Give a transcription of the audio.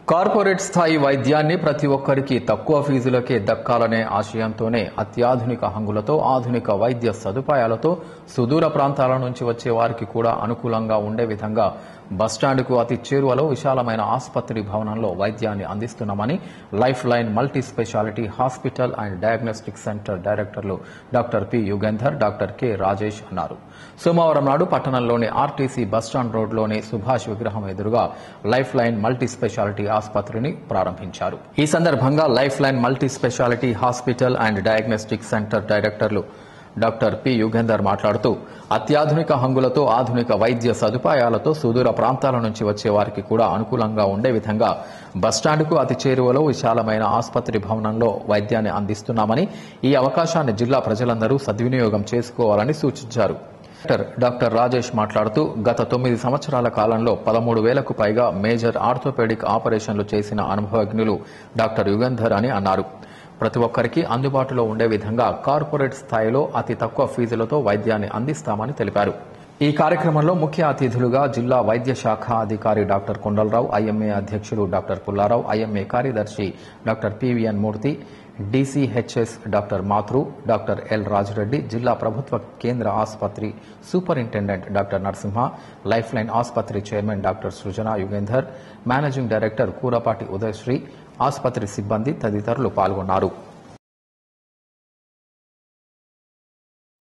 corporate స్థాయి వైద్యాన్ని ప్రతి ఒక్కరికి తక్కువ ఫీజులకే దక్కాలనే ఆశయంతోనే అత్యాధునిక హంగులతో ఆధునిక వైద్య సదుపాయాలతో సుదూర ప్రాంతాల నుంచి వచ్చే వారికి కూడా అనుకూలంగా ఉండే విధంగా బస్టాండ్కు అతి చేరువలో విశాలమైన ఆసుపత్రి భవనంలో వైద్యాన్ని అందిస్తున్నామని life line multi speciality hospital and diagnostic centre డైరెక్టర్లు doctor P Yugandhar doctor K Rajesh అన్నారు సోమవారం నాడు పట్టణంలోని ఆర్టీసీ బస్టాండ్ రోడ్లోని సుభాష్ విగ్రహం ఎదురుగా లైఫ్ లైన్ మల్టీ స్పెషాలిటీ ఆసుపత్రిని ప్రారంభించారు ఈ సందర్భంగా life line multi speciality hospital and diagnostic centre డైరెక్టర్లు డాక్టర్ పి యుగేందర్ మాట్లాడుతూ అత్యాధునిక హంగులతో ఆధునిక వైద్య సదుపాయాలతో సుదూర ప్రాంతాల నుంచి వచ్చే వారికి కూడా అనుకూలంగా ఉండే విధంగా బస్టాండ్కు అతి చేరువలో విశాలమైన ఆసుపత్రి భవనంలో వైద్యాన్ని అందిస్తున్నామని ఈ అవకాశాన్ని జిల్లా ప్రజలందరూ సద్వినియోగం చేసుకోవాలని సూచించారు డైరెక్టర్ డాక్టర్ రాజేష్ మాట్లాడుతూ గత తొమ్మిది సంవత్సరాల కాలంలో పదమూడు వేలకు పైగా మేజర్ ఆర్థోపెడిక్ ఆపరేషన్లు చేసిన అనుభవజ్ఞులు డాక్టర్ యుగంధర్ అని అన్నారు ప్రతి ఒక్కరికి అందుబాటులో ఉండే విధంగా కార్పొరేట్ స్థాయిలో అతి తక్కువ ఫీజులతో వైద్యాన్ని అందిస్తామని తెలిపారు ఈ కార్యక్రమంలో ముఖ్య అతిథులుగా జిల్లా వైద్య శాఖ అధికారి డాక్టర్ కొండలరావు ఐఎంఏ అధ్యక్షులు డాక్టర్ పుల్లారావు ఐఎంఏ కార్యదర్శి doctor PVN Murthy DCHS doctor Mathru doctor L Rajareddy జిల్లా ప్రభుత్వ కేంద్ర ఆసుపత్రి superintendent doctor Narasimha life line ఆసుపత్రి chairman doctor Srujana Yugendhar managing director Kurapati Udayasri ఆసుపత్రి సిబ్బంది తదితరులు పాల్గొన్నారు